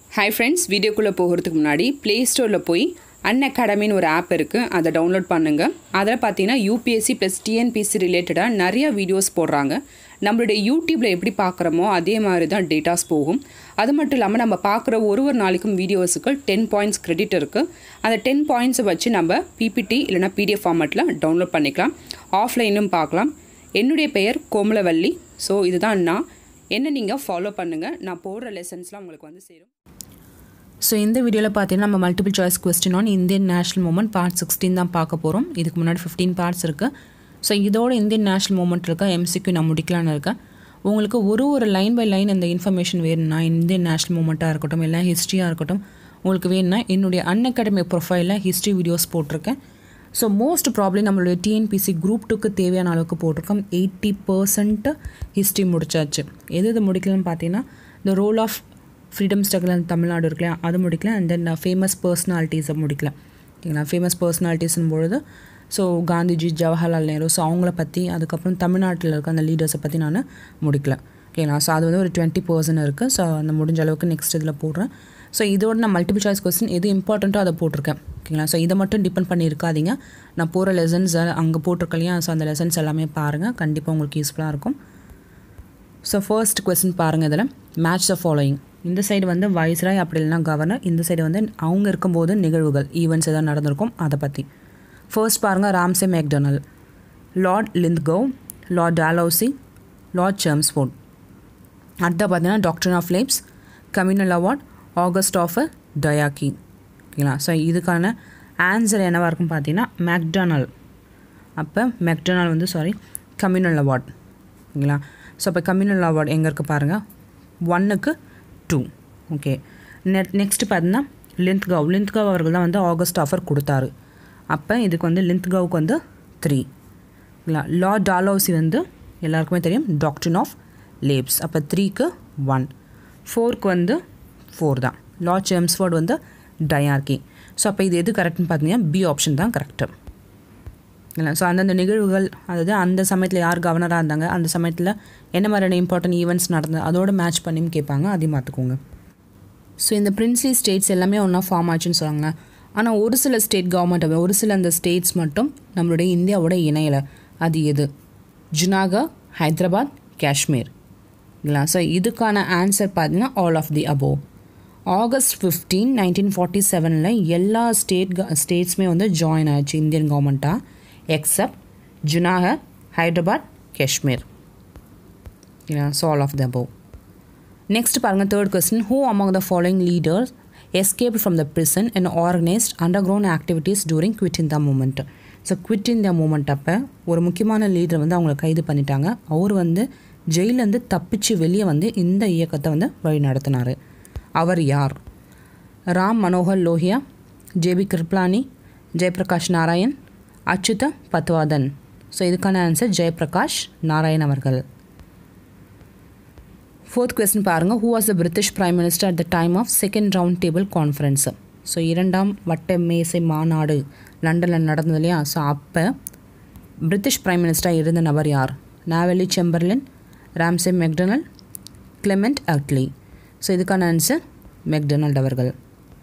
hi friends வீடியோக்குள்ளே போகிறதுக்கு முன்னாடி ப்ளே ஸ்டோரில் போய் அன் அகாடமின்னு ஒரு ஆப் இருக்குது அதை டவுன்லோட் பண்ணுங்கள் அதில் பார்த்தீங்கன்னா யூபிஎஸ்சி ப்ளஸ் டிஎன்பிசி ரிலேட்டடாக நிறைய வீடியோஸ் போடுறாங்க நம்மளுடைய யூடியூப்பில் எப்படி பார்க்குறோமோ அதே மாதிரி தான் டேட்டாஸ் போகும் அது மட்டும் இல்லாமல் நம்ம பார்க்குற ஒரு ஒரு நாளைக்கும் வீடியோஸுக்கு டென் பாயிண்ட்ஸ் கிரெடிட் இருக்குது அந்த டென் பாயிண்ட்ஸை வச்சு நம்ம பிபிடி இல்லைனா பிடிஎஃப் ஃபார்மேட்டில் டவுன்லோட் பண்ணிக்கலாம் ஆஃப்லைனும் பார்க்கலாம் என்னுடைய பெயர் கோமலவல்லி ஸோ இதுதான் நான் என்ன நீங்கள் ஃபாலோ பண்ணுங்கள் நான் போடுற லெசன்ஸ்லாம் உங்களுக்கு வந்து சேரும் ஸோ இந்த வீடியோவில் பார்த்தீங்கன்னா நம்ம multiple choice question on Indian national movement part sixteen தான் பார்க்க போகிறோம் இதுக்கு முன்னாடி ஃபிஃப்டீன் பார்ட்ஸ் இருக்குது ஸோ இதோட இந்தியன் நேஷனல் மூமெண்ட் இருக்க எம்சிக்யூ நான் முடிக்கலான்னு இருக்கேன் உங்களுக்கு ஒரு ஒரு லைன் பை லைன் இந்த இன்ஃபர்மேஷன் வேணும்னா இந்தியன் நேஷனல் மூமெண்ட்டாக இருக்கட்டும் இல்லை ஹிஸ்ட்ரியாக இருக்கட்டும் உங்களுக்கு வேணும்னா என்னுடைய அன் அகாடமி ப்ரொஃபைலில் ஹிஸ்ட்ரி வீடியோஸ் போட்டிருக்கேன் ஸோ மோஸ்ட் ப்ராப்ளம் நம்மளுடைய டிஎன்பிசி குரூப் டூக்கு தேவையான அளவுக்கு போட்டிருக்கோம் எயிட்டி பர்சன்ட் ஹிஸ்ட்ரி முடிச்சாச்சு எது எது முடிக்கலன்னு பார்த்தீங்கன்னா the role of freedom struggle and Tamil Nadu இருக்குல்லையா அது முடிக்கல அண்ட் தென் ஃபேமஸ் பர்சனாலிட்டிஸை முடிக்கல ஓகேங்களா ஃபேமஸ் பர்சனாலிட்டிஸ்னும் பொழுது ஸோ காந்திஜி ஜவஹர்லால் நேரு ஸோ அவங்கள பற்றி அதுக்கப்புறம் தமிழ்நாட்டில் இருக்க அந்த லீடர்ஸை பற்றி நான் முடிக்கல ஓகேங்களா ஸோ அது வந்து ஒரு டுவெண்ட்டி பர்சன்ட் இருக்குது ஸோ அந்த முடிஞ்ச அளவுக்கு நெக்ஸ்ட் இதில் போடுறேன் ஸோ இதோட நான் மல்டிபிள் சாய்ஸ் கொஸ்டின் எது இம்பார்ட்டண்ட்டோ அதை போட்டிருக்கேன் ஓகேங்களா ஸோ இதை மட்டும் டிபெண்ட் பண்ணி இருக்காதீங்க நான் போகிற லெசன்ஸ் அங்கே போட்டிருக்கேன் இல்லையா ஸோ அந்த லெசன்ஸ் எல்லாமே பாருங்கள் கண்டிப்பாக உங்களுக்கு யூஸ்ஃபுல்லாக இருக்கும் ஸோ ஃபர்ஸ்ட் கொஸ்டின் பாருங்கள் இதில் மேட்ச் த ஃபாலோயிங் இந்த சைடு வந்து வைஸ்ராய் அப்படி இல்லைனா கவர்னர் இந்த சைடு வந்து அவங்க இருக்கும்போது நிகழ்வுகள் ஈவெண்ட்ஸ் எதாவது நடந்திருக்கும் அதை பற்றி ஃபர்ஸ்ட் பாருங்கள் Ramsay MacDonald Lord Linlithgow Lord Dalhousie Lord Chelmsford அடுத்த பார்த்தீங்கன்னா doctrine of lapse communal award August offer டயாக்கி ஓகேங்களா ஸோ இதுக்கான ஆன்சர் என்னவாக இருக்கும் பார்த்தீங்கன்னா மேக்டொனல் அப்போ மெக்டொனால் வந்து சாரி கம்யூனல் அவார்ட் ஓகேங்களா ஸோ அப்போ கம்யூனல் அவார்டு எங்கே இருக்குது பாருங்கள் ஒன்னுக்கு டூ ஓகே நெட் நெக்ஸ்ட் பார்த்தீங்கன்னா லிந்த்கவ் லிந்த்கவ் அவர்கள் தான் வந்து ஆகஸ்ட் ஆஃபர் கொடுத்தாரு அப்போ இதுக்கு வந்து லிந்த்கவுக்கு வந்து த்ரீ இல்லை லா டாலோசி வந்து எல்லாருக்குமே தெரியும் டாக்டரின் ஆஃப் லேப்ஸ் அப்போ த்ரீக்கு ஒன் ஃபோர்க்கு வந்து ஃபோர் தான் லா செம்ஸ்ஃபோர்ட் வந்து டயார்கி ஸோ அப்போ இது எது கரெக்ட்னு பார்த்தீங்கன்னா பி ஆப்ஷன் தான் கரெக்டு இல்லை ஸோ அந்தந்த நிகழ்வுகள் அதாவது அந்த சமயத்தில் யார் கவர்னராக இருந்தாங்க அந்த சமயத்தில் என்ன மாதிரியான இம்பார்ட்டன்ட் ஈவெண்ட்ஸ் நடந்தது அதோட மேட்ச் பண்ணியும் கேட்பாங்க அதையும் பார்த்துக்கோங்க ஸோ இந்த பிரின்ஸ்லி ஸ்டேட்ஸ் எல்லாமே ஒன்றா ஃபார்ம் ஆச்சுன்னு சொல்லுவாங்க ஆனால் ஒரு சில ஸ்டேட் கவர்மெண்ட் ஒரு சில அந்த ஸ்டேட்ஸ் மட்டும் நம்மளுடைய இந்தியாவோட இணையலை அது எது ஜுனாகா ஹைதராபாத் காஷ்மீர் இல்லைங்களா ஸோ இதுக்கான ஆன்சர் பார்த்தீங்கன்னா all of the above August fifteen nineteen forty செவனில் எல்லா ஸ்டேட் ஸ்டேட்ஸுமே வந்து ஜாயின் ஆச்சு இந்தியன் கவர்மெண்ட்டாக except Junagadh Hyderabad Kashmir so all of the above next பாருங்கள் third question who among the following leaders escape from the prison and organised underground activities during quit India movement so quit India movement அப்போ ஒரு முக்கியமான leader வந்து அவங்கள கைது பண்ணிட்டாங்க அவர் வந்து ஜெயிலேருந்து தப்பிச்சு வெளியே வந்து இந்த இயக்கத்தை வந்து வழி நடத்தினார் அவர் யார் ராம் மனோகர் லோஹியா ஜேபி கிருப்லானி ஜெயபிரகாஷ் நாராயண் அச்சுத பத்வாதன் ஸோ இதுக்கான ஆன்சர் ஜெயபிரகாஷ் நாராயண் அவர்கள் ஃபோர்த் கொஸ்டின் பாருங்கள் who was the British prime minister at the time of second round table conference so இரண்டாம் வட்ட மேசை மாநாடு லண்டனில் நடந்தது இல்லையா ஸோ அப்போ பிரிட்டிஷ் பிரைம் மினிஸ்டராக இருந்த நபர் யார் Neville Chamberlain Ramsay MacDonald Clement Attlee so இதுக்கான ஆன்சர் மெக்டொனல்ட் அவர்கள்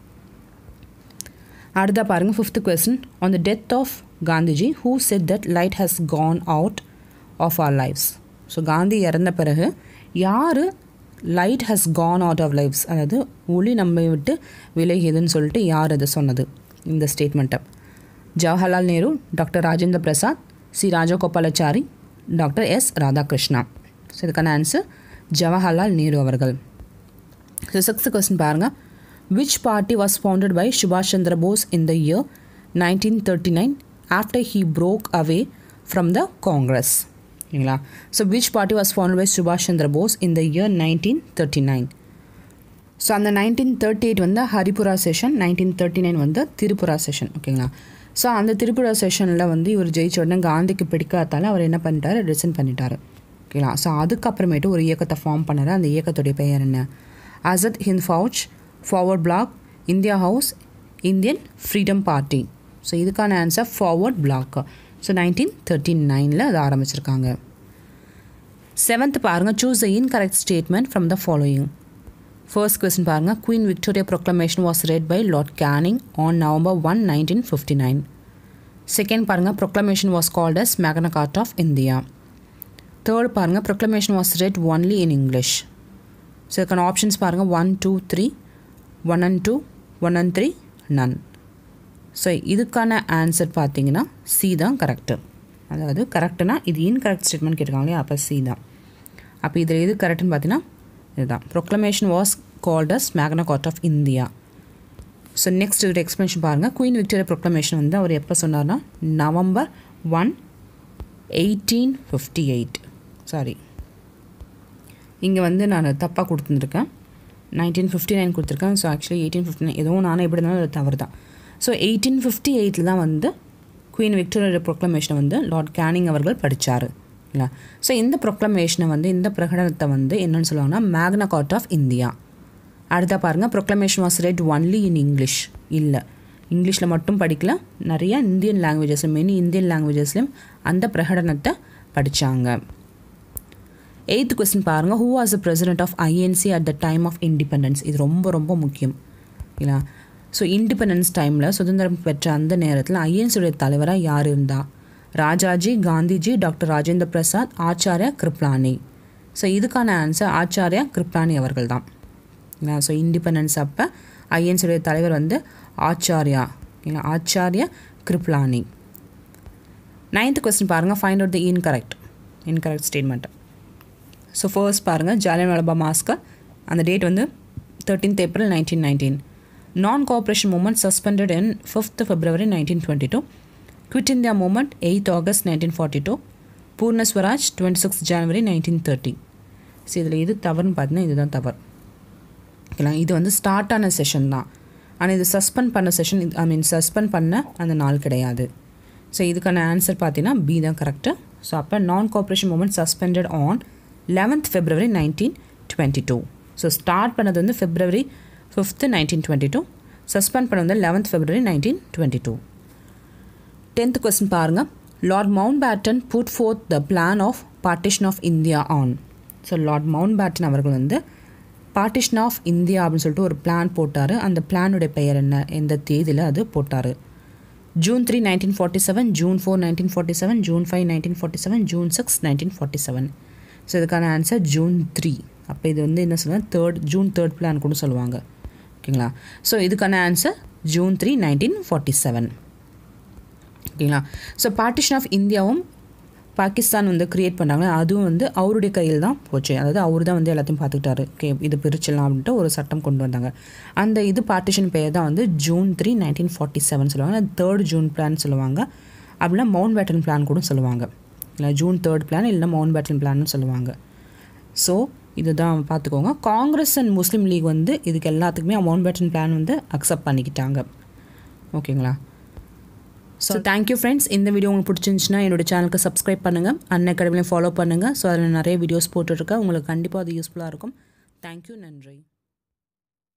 அடுத்த பாருங்கள் fifth question on the death of Gandhiji who said that light has gone out of our lives so Gandhi இறந்த பிறகு யார் light has gone out of lives அதாவது ஒளி நம்ம விட்டு விலகியதுன்னு சொல்லிட்டு யார் அதை சொன்னது இந்த ஸ்டேட்மெண்ட்டை Jawaharlal Nehru doctor Rajendra Prasad C Rajagopalachari doctor S Radhakrishna so இதுக்கான ஆன்சர் ஜவஹர்லால் நேரு அவர்கள் ஸோ சிக்ஸ்த் கொஸ்டின் பாருங்கள் which party was founded by சுபாஷ் Chandra Bose in the year nineteen thirty nine after he broke away from the Congress ஓகேங்களா so which party was founded by சுபாஷ் Chandra Bose in the year nineteen thirty nine so அந்த nineteen thirty eight வந்து Haripura session nineteen thirty nine வந்து Tripura session ஓகேங்களா so அந்த திரிபுரா செஷனில் வந்து இவர் ஜெயிச்ச உடனே காந்திக்கு பிடிக்காதால அவர் என்ன பண்ணிட்டார் ரிசைன் பண்ணிட்டார் ஓகேங்களா ஸோ அதுக்கப்புறமேட்டு ஒரு இயக்கத்தை ஃபார்ம் பண்ணார் அந்த இயக்கத்துடைய பெயர் என்ன Azad Hind Fauj forward bloc India house Indian freedom party so இதுக்கான answer forward bloc so nineteen thirty நைனில் அதை ஆரம்பிச்சிருக்காங்க செவன்த் பாருங்கள் choose the incorrect statement from the following first question பாருங்கள் queen Victoria proclamation was read by Lord Canning on November one nineteen fifty nine second பாருங்கள் proclamation was called as Magna Carta of India third பாருங்கள் proclamation was read only in English so இதுக்கான options பாருங்கள் one two three one and two one and three none so இதுக்கான answer பார்த்தீங்கன்னா C தான் correct அதாவது கரெக்டுனா இது incorrect statement கேட்டிருக்காங்க இல்லையா அப்போ சி தான் அப்போ இதில் எது கரெக்டுன்னு பார்த்தீங்கன்னா இதுதான் proclamation was called as Magna Carta of India so next இதோட எக்ஸ்ப்ளனேஷன் பாருங்கள் குயின் விக்டோரியா ப்ரொக்ளமேஷன் வந்து அவர் எப்போ சொன்னார்னா November one eighteen fifty eight sorry இங்கே வந்து நான் தப்பாக கொடுத்துருக்கேன் நைன்டீன் ஃபிஃப்டி நைன் கொடுத்துருக்கேன் so actually eighteen fifty nine எதுவும் நானும் எப்படி இருந்தாலும் அது தவறு தான் ஸோ எயிட்டீன் ஃபிஃப்டி எயிட்டில் தான் வந்து குயின் விக்டோரியா ப்ரொக்ளமேஷனை வந்து லார்ட் கேனிங் அவர்கள் படித்தார் இல்லை ஸோ இந்த ப்ரொக்ளமேஷனை வந்து இந்த பிரகடனத்தை வந்து என்னென்னு சொல்லுவாங்கன்னா மேக்னா கார்ட் ஆஃப் இந்தியா அடுத்த பாருங்கள் proclamation was read only in English இல்லை இங்கிலீஷில் மட்டும் படிக்கல நிறைய இந்தியன் லாங்குவேஜஸ் மெனி இந்தியன் லாங்குவேஜஸ்லையும் அந்த பிரகடனத்தை படித்தாங்க எயித்து கொஸ்டின் பாருங்கள் who was the president of INC at the time of independence இது ரொம்ப ரொம்ப முக்கியம் இல்லையா ஸோ இண்டிபெண்டன்ஸ் டைமில் சுதந்திரம் பெற்ற அந்த நேரத்தில் ஐஎன்சியுடைய தலைவராக யார் இருந்தா ராஜாஜி காந்திஜி டாக்டர் ராஜேந்திர பிரசாத் ஆச்சாரியா கிருப்லானி ஸோ இதுக்கான ஆன்சர் ஆச்சாரியா கிருப்லானி அவர்கள் தான் இல்லையா ஸோ இண்டிபெண்டன்ஸ் அப்போ ஐஎன்சியுடைய தலைவர் வந்து ஆச்சாரியா இல்லை ஆச்சாரியா கிருப்லானி நைன்த் கொஸ்டின் பாருங்கள் find out the incorrect incorrect statement so first பாருங்கள் ஜாலியன் வாலாபா மாஸ்க்கு அந்த டேட் வந்து thirteenth April nineteen nineteen non cooperation movement suspended in fifth February nineteen twenty two quit India movement eighth August nineteen forty two Purna Swaraj twenty six January nineteen thirty so இதில் எது தவறுன்னு பார்த்தீங்கன்னா இதுதான் தவறு ஓகேங்களா இது வந்து ஸ்டார்ட் ஆன செஷன் தான் ஆனால் இது சஸ்பெண்ட் பண்ண செஷன் ஐ மீன் சஸ்பெண்ட் பண்ண அந்த நாள் கிடையாது ஸோ இதுக்கான ஆன்சர் பார்த்தீங்கன்னா பி தான் கரெக்டு ஸோ அப்போ non cooperation movement suspended on eleventh February nineteen twenty two so start பண்ணது வந்து February fifth nineteen twenty two suspend பண்ணது வந்து eleventh February nineteen twenty two tenth question பாருங்கள் Lord Mountbatten put forth the plan of partition of India on so Lord Mountbatten அவர்கள் வந்து partition of India அப்படின்னு சொல்லிட்டு ஒரு plan போட்டார் அந்த பிளானுடைய பெயர் என்ன எந்த தேதியில் அது போட்டார் June three nineteen forty seven June four nineteen forty seven June five nineteen forty seven June six nineteen forty seven so இதுக்கான ஆன்சர் ஜூன் த்ரீ அப்போ இது வந்து என்ன சொல்லுவாங்க தேர்ட் ஜூன் தேர்ட் பிளான் கூட சொல்லுவாங்க ஓகேங்களா ஸோ இதுக்கான answer June three nineteen forty seven ஓகேங்களா ஸோ பார்ட்டிஷன் ஆஃப் இந்தியாவும் பாகிஸ்தான் வந்து க்ரியேட் பண்ணாங்க அதுவும் வந்து அவருடைய கையில் தான் போச்சு அதாவது அவர் தான் வந்து எல்லாத்தையும் பார்த்துக்கிட்டாரு ஓகே இது பிரிச்சிடலாம் அப்படின்ட்டு ஒரு சட்டம் கொண்டு வந்தாங்க அந்த இது பார்ட்டிஷன் பெயர் தான் வந்து June three nineteen forty seven சொல்லுவாங்க தேர்ட் ஜூன் பிளான் சொல்லுவாங்க அப்படின்னா மவுண்ட் பேட்டன் பிளான் கூட சொல்லுவாங்க இல்லை ஜூன் தேர்ட் பிளான் இல்லைன்னா மவுண்ட் பேட்டன் பிளான்னு சொல்லுவாங்க ஸோ இதுதான் பார்த்துக்கோங்க காங்கிரஸ் அண்ட் முஸ்லீம் லீக் வந்து இதுக்கு எல்லாத்துக்குமே மவுண்ட் பேட்டன் பிளான் வந்து அக்செப்ட் பண்ணிக்கிட்டாங்க ஓகேங்களா ஸோ தேங்க்யூ ஃப்ரெண்ட்ஸ் இந்த வீடியோ உங்களுக்கு பிடிச்சிருந்துச்சுன்னா என்னோட சேனலுக்கு சப்ஸ்கிரைப் பண்ணுங்கள் அன்ன அகாடமிலையும் ஃபாலோ பண்ணுங்கள் ஸோ அதில் நிறைய வீடியோஸ் போட்டுருக்கேன் உங்களுக்கு கண்டிப்பாக அது யூஸ்ஃபுல்லாக இருக்கும் தேங்க்யூ நன்றி